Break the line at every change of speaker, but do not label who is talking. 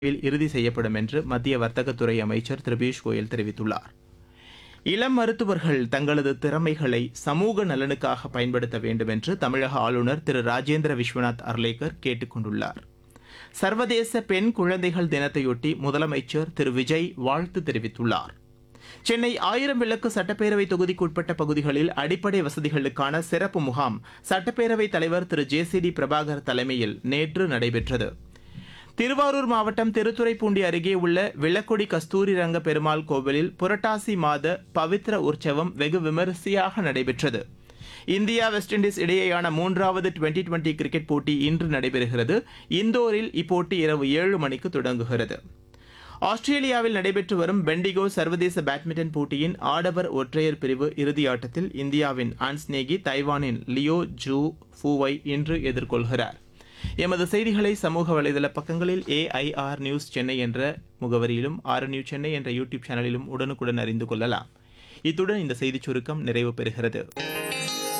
விரைவில் இறுதி செய்யப்படும் என்று மத்திய வர்த்தகத்துறை அமைச்சர் திரு பியூஷ் கோயல் தெரிவித்துள்ளார் இளம் மருத்துவர்கள் தங்களது திறமைகளை சமூக நலனுக்காக பயன்படுத்த வேண்டும் என்று தமிழக ஆளுநர் திரு ராஜேந்திர விஸ்வநாத் அர்லேக்கர் கேட்டுக் கொண்டுள்ளார் சர்வதேச பெண் குழந்தைகள் தினத்தையொட்டி முதலமைச்சர் திரு விஜய் வாழ்த்து தெரிவித்துள்ளார் சென்னை ஆயிரம் விளக்கு சட்டப்பேரவை தொகுதிக்குட்பட்ட பகுதிகளில் அடிப்படை வசதிகளுக்கான சிறப்பு முகாம் சட்டப்பேரவைத் தலைவர் திரு ஜே சி டி பிரபாகர் தலைமையில் நேற்று நடைபெற்றது திருவாரூர் மாவட்டம் திருத்துறைப்பூண்டி அருகே உள்ள விளக்கொடி கஸ்தூரி ரங்க பெருமாள் கோவிலில் புரட்டாசி மாத பவித்ர உற்சவம் வெகு விமரிசையாக நடைபெற்றது இந்தியா வெஸ்ட் இண்டீஸ் இடையேயான மூன்றாவது டுவெண்டி டுவெண்டி கிரிக்கெட் போட்டி இன்று நடைபெறுகிறது இந்தோரில் இப்போட்டி இரவு ஏழு மணிக்கு தொடங்குகிறது ஆஸ்திரேலியாவில் நடைபெற்று வரும் பெண்டிகோ சர்வதேச பேட்மிண்டன் போட்டியின் ஆடவர் ஒற்றையர் பிரிவு இறுதி ஆட்டத்தில் இந்தியாவின் ஆன்ஸ்நேகி தைவானின் லியோ ஜூ ஃபூவை இன்று எதிர்கொள்கிறார் எமது செய்திகளை சமூக வலைதள பக்கங்களில் ஏஐஆர் நியூஸ் சென்னை என்ற முகவரியிலும் ஆர் நியூஸ் சென்னை என்ற யூடியூப் சேனலிலும் உடனுக்குடன் அறிந்து கொள்ளலாம் இத்துடன் இந்த செய்திச் சுருக்கம் நிறைவு பெறுகிறது